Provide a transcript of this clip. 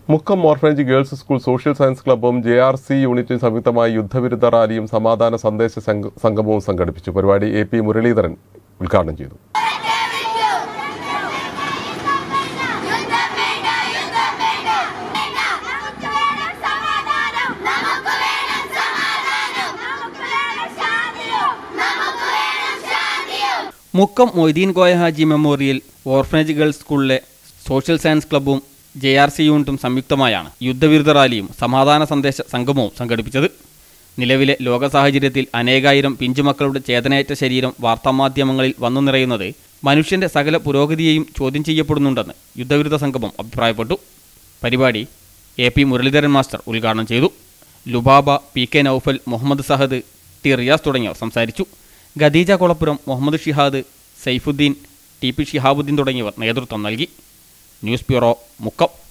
Mukkam orphanage girls school social science ക്ലബ്ബും J R C യൂണിറ്റും സംയുക്തമായി യുദ്ധവിരുദ്ധ റാലിയും സമാധാന സന്ദേശ സംഗ- സംഗമവും സംഘടിപ്പിച്ചു പരിപാടി എ പി മുരളീധരൻ ഉദ്ഘാടനം ചെയ്തു യുദ്ധം വേണ്ട യുദ്ധം വേണ്ട വേണ്ട നമുക്ക് വേണം സമാധാനം നമുക്ക് വേണം സമാധാനം നമുക്ക് വേണം ശാന്തിയും നമുക്ക് വേണം ശാന്തിയും Mukkam Moideen Koya Haji memorial orphanage girls സ്കൂളിലെ സോഷ്യൽ സയൻസ് ക്ലബ്ബും ജെ ആർ സി യൂണിറ്റും സംയുക്തമായാണ് യുദ്ധവിരുദ്ധ റാലിയും സമാധാന സന്ദേശ സംഗമവും സംഘടിപ്പിച്ചത് നിലവിലെ ലോക സാഹചര്യത്തിൽ അനേകായിരം പിഞ്ചുമക്കളുടെ ചേതനയേറ്റ ശരീരം വാർത്താമാധ്യമങ്ങളിൽ വന്നു നിറയുന്നത് മനുഷ്യന്റെ സകല പുരോഗതിയെയും ചോദ്യം ചെയ്യപ്പെടുന്നുണ്ടെന്ന് യുദ്ധവിരുദ്ധ സംഗമം അഭിപ്രായപ്പെട്ടു പരിപാടി എ പി മുരളീധരൻ മാസ്റ്റർ ഉദ്ഘാടനം ചെയ്തു Lubaba P K Noufal Muhammad Sahad T Riyas തുടങ്ങിയവർ സംസാരിച്ചു ഖദീജ കൊളപ്പുരം മുഹമ്മദ് ഷിഹാദ് സൈഫുദ്ദീൻ ടി പി ഷിഹാബുദ്ദീൻ തുടങ്ങിയവർ നേതൃത്വം നൽകി ന്യൂസ് ബ്യൂറോ മുക്കം